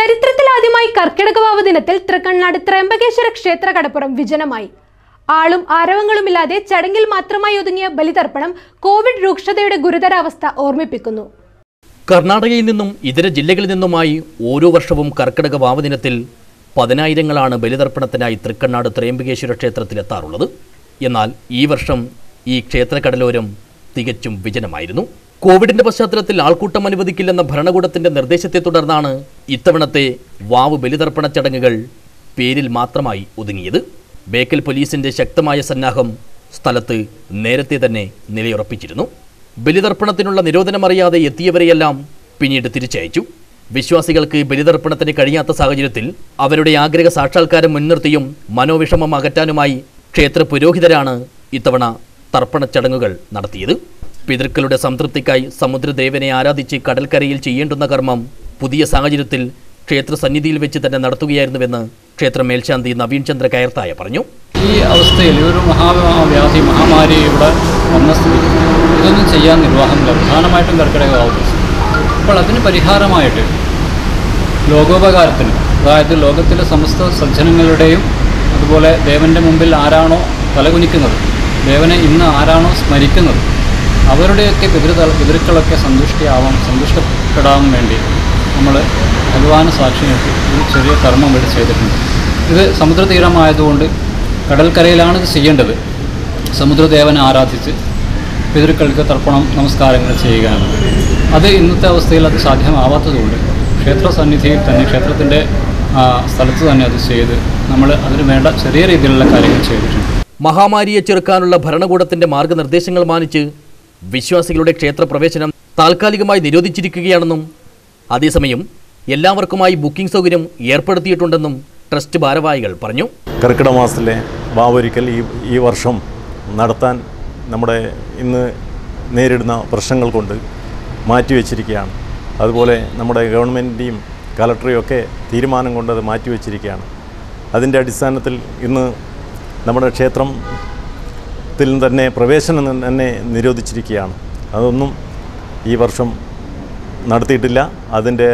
ചരിത്രത്തിലാദ്യമായി കർക്കിടകവാവ് ദിനത്തിൽ തൃക്കണ്ണാട് ത്രയംബകേശ്വര ക്ഷേത്ര കടപ്പുറം വിജനമായി ആളും ആരവങ്ങളുമില്ലാതെ ചടങ്ങിൽ മാത്രമായി ഒതുങ്ങിയ ബലിതർപ്പണം കോവിഡ് രൂക്ഷതയുടെ ഗുരുതരാവസ്ഥ ഓർമ്മിപ്പിക്കുന്നു കർണാടകയിൽ നിന്നും ഇതര ജില്ലകളിൽ നിന്നുമായി ഓരോ വർഷവും കർക്കിടക വാവദിനത്തിൽ പതിനായിരങ്ങളാണ് ബലിതർപ്പണത്തിനായി തൃക്കണ്ണാട് ത്രയംബകേശ്വര ക്ഷേത്രത്തിലെത്താറുള്ളത് എന്നാൽ ഈ വർഷം ഈ ക്ഷേത്രകടലോരം തികച്ചും വിജനമായിരുന്നു കോവിഡിന്റെ പശ്ചാത്തലത്തിൽ ആൾക്കൂട്ടം അനുവദിക്കില്ലെന്ന ഭരണകൂടത്തിന്റെ നിർദ്ദേശത്തെ തുടർന്നാണ് ഇത്തവണത്തെ വാവ് ബലിതർപ്പണ ചടങ്ങുകൾ പേരിൽ മാത്രമായി ഒതുങ്ങിയത് ബേക്കൽ പോലീസിന്റെ ശക്തമായ സന്നാഹം സ്ഥലത്ത് നേരത്തെ തന്നെ നിലയുറപ്പിച്ചിരുന്നു ബലിതർപ്പണത്തിനുള്ള നിരോധനമറിയാതെ എത്തിയവരെയെല്ലാം പിന്നീട് തിരിച്ചയച്ചു വിശ്വാസികൾക്ക് ബലിതർപ്പണത്തിന് കഴിയാത്ത സാഹചര്യത്തിൽ അവരുടെ ആഗ്രഹ സാക്ഷാത്കാരം മുൻനിർത്തിയും മനോവിഷമം അകറ്റാനുമായി ക്ഷേത്ര പുരോഹിതരാണ് ഇത്തവണ തർപ്പണ ചടങ്ങുകൾ നടത്തിയത് പിതൃക്കളുടെ സംതൃപ്തിക്കായി സമുദ്രദേവനെ ആരാധിച്ച് കടൽക്കരയിൽ ചെയ്യേണ്ടുന്ന കർമ്മം പുതിയ സാഹചര്യത്തിൽ ക്ഷേത്ര സന്നിധിയിൽ വെച്ച് തന്നെ നടത്തുകയായിരുന്നുവെന്ന് ക്ഷേത്ര മേൽശാന്തി നവീൻ ചന്ദ്ര കയർത്തായ പറഞ്ഞു ഈ അവസ്ഥയിൽ ഈ ഒരു മഹാവ്യാധി മഹാമാരി ഇവിടെ വന്ന സ്ഥിതി ഇതൊന്നും ചെയ്യാൻ നിർവാഹമില്ല പ്രധാനമായിട്ടും കർക്കിടകമാവും അപ്പോൾ അതിന് പരിഹാരമായിട്ട് ലോകോപകാരത്തിന് അതായത് ലോകത്തിലെ സമസ്ത സജ്ജനങ്ങളുടെയും അതുപോലെ ദേവൻ്റെ മുമ്പിൽ ആരാണോ തലകുനിക്കുന്നത് ദേവനെ ഇന്ന് ആരാണോ സ്മരിക്കുന്നത് അവരുടെയൊക്കെ പിതൃതല പിതൃക്കളൊക്കെ സന്തുഷ്ടിയാവാൻ സന്തുഷ്ടപ്പെടാൻ വേണ്ടി നമ്മൾ ഭഗവാനെ സാക്ഷി നിർത്തി ഒരു ചെറിയ കർമ്മം ഇവിടെ ചെയ്തിട്ടുണ്ട് ഇത് സമുദ്രതീരമായതുകൊണ്ട് കടൽക്കരയിലാണ് ഇത് ചെയ്യേണ്ടത് സമുദ്രദേവനെ ആരാധിച്ച് പിതൃക്കൾക്ക് തർപ്പണം നമസ്കാരങ്ങൾ ചെയ്യുകയാണ് അത് ഇന്നത്തെ അവസ്ഥയിൽ അത് സാധ്യമാവാത്തതുകൊണ്ട് ക്ഷേത്ര സന്നിധിയിൽ തന്നെ ക്ഷേത്രത്തിൻ്റെ സ്ഥലത്ത് തന്നെ അത് ചെയ്ത് നമ്മൾ അതിന് വേണ്ട ചെറിയ രീതിയിലുള്ള കാര്യങ്ങൾ ചെയ്തിട്ടുണ്ട് മഹാമാരിയെ ചെറുക്കാനുള്ള ഭരണകൂടത്തിന്റെ മാർഗനിർദ്ദേശങ്ങൾ മാനിച്ച് വിശ്വാസികളുടെ ക്ഷേത്രപ്രവേശനം താൽക്കാലികമായി നിരോധിച്ചിരിക്കുകയാണെന്നും അതേസമയം എല്ലാവർക്കുമായി ബുക്കിംഗ് സൗകര്യം ഏർപ്പെടുത്തിയിട്ടുണ്ടെന്നും ട്രസ്റ്റ് ഭാരവാഹികൾ പറഞ്ഞു കർക്കിടക മാസത്തിലെ വാവൊരിക്കൽ ഈ ഈ വർഷം നടത്താൻ നമ്മുടെ ഇന്ന് നേരിടുന്ന പ്രശ്നങ്ങൾ കൊണ്ട് മാറ്റിവെച്ചിരിക്കുകയാണ് അതുപോലെ നമ്മുടെ ഗവൺമെൻറ്റിൻ്റെയും കലക്ടറെയും ഒക്കെ തീരുമാനം കൊണ്ട് അത് മാറ്റിവെച്ചിരിക്കുകയാണ് അതിൻ്റെ അടിസ്ഥാനത്തിൽ ഇന്ന് നമ്മുടെ ക്ഷേത്രത്തിൽ തന്നെ പ്രവേശനം തന്നെ നിരോധിച്ചിരിക്കുകയാണ് അതൊന്നും ഈ വർഷം നടത്തിയിട്ടില്ല അതിൻ്റെ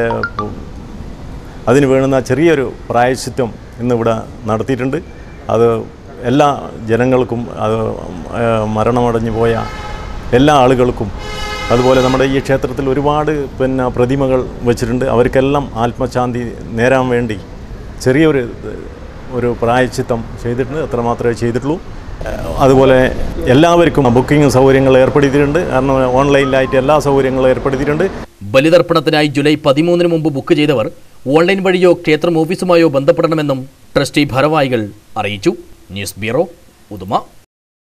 അതിന് വേണ്ടുന്ന ചെറിയൊരു പ്രായശ്ചിത്വം ഇന്നിവിടെ നടത്തിയിട്ടുണ്ട് അത് എല്ലാ ജനങ്ങൾക്കും അത് ഏഹ്, മരണമടഞ്ഞു പോയ എല്ലാ ആളുകൾക്കും അതുപോലെ നമ്മുടെ ഈ ക്ഷേത്രത്തിൽ ഒരുപാട് പിന്നെ പ്രതിമകൾ വെച്ചിട്ടുണ്ട് അവർക്കെല്ലാം ആത്മശാന്തി നേരാൻ വേണ്ടി ചെറിയൊരു ഇത്, ഒരു പ്രായശ്ചിത്തം ചെയ്തിട്ടുണ്ട് അത്ര മാത്രമേ ചെയ്തിട്ടുള്ളൂ ഏഹ്, അതുപോലെ എല്ലാവർക്കും ബുക്കിംഗ് സൗകര്യങ്ങൾ ഏർപ്പെടുത്തിയിട്ടുണ്ട് കാരണം ഓൺലൈനിലായിട്ട് എല്ലാ സൗകര്യങ്ങളും ഏർപ്പെടുത്തിയിട്ടുണ്ട് ബലിതർപ്പണത്തിനായി ജൂലൈ പതിമൂന്നിന് മുമ്പ് ബുക്ക് ചെയ്തവർ ഓൺലൈൻ വഴിയോ ക്ഷേത്രം ഓഫീസുമായോ ബന്ധപ്പെടണമെന്നും ട്രസ്റ്റി ഭാരവാഹികൾ അറിയിച്ചു ന്യൂസ് ബ്യൂറോ ഉദുമ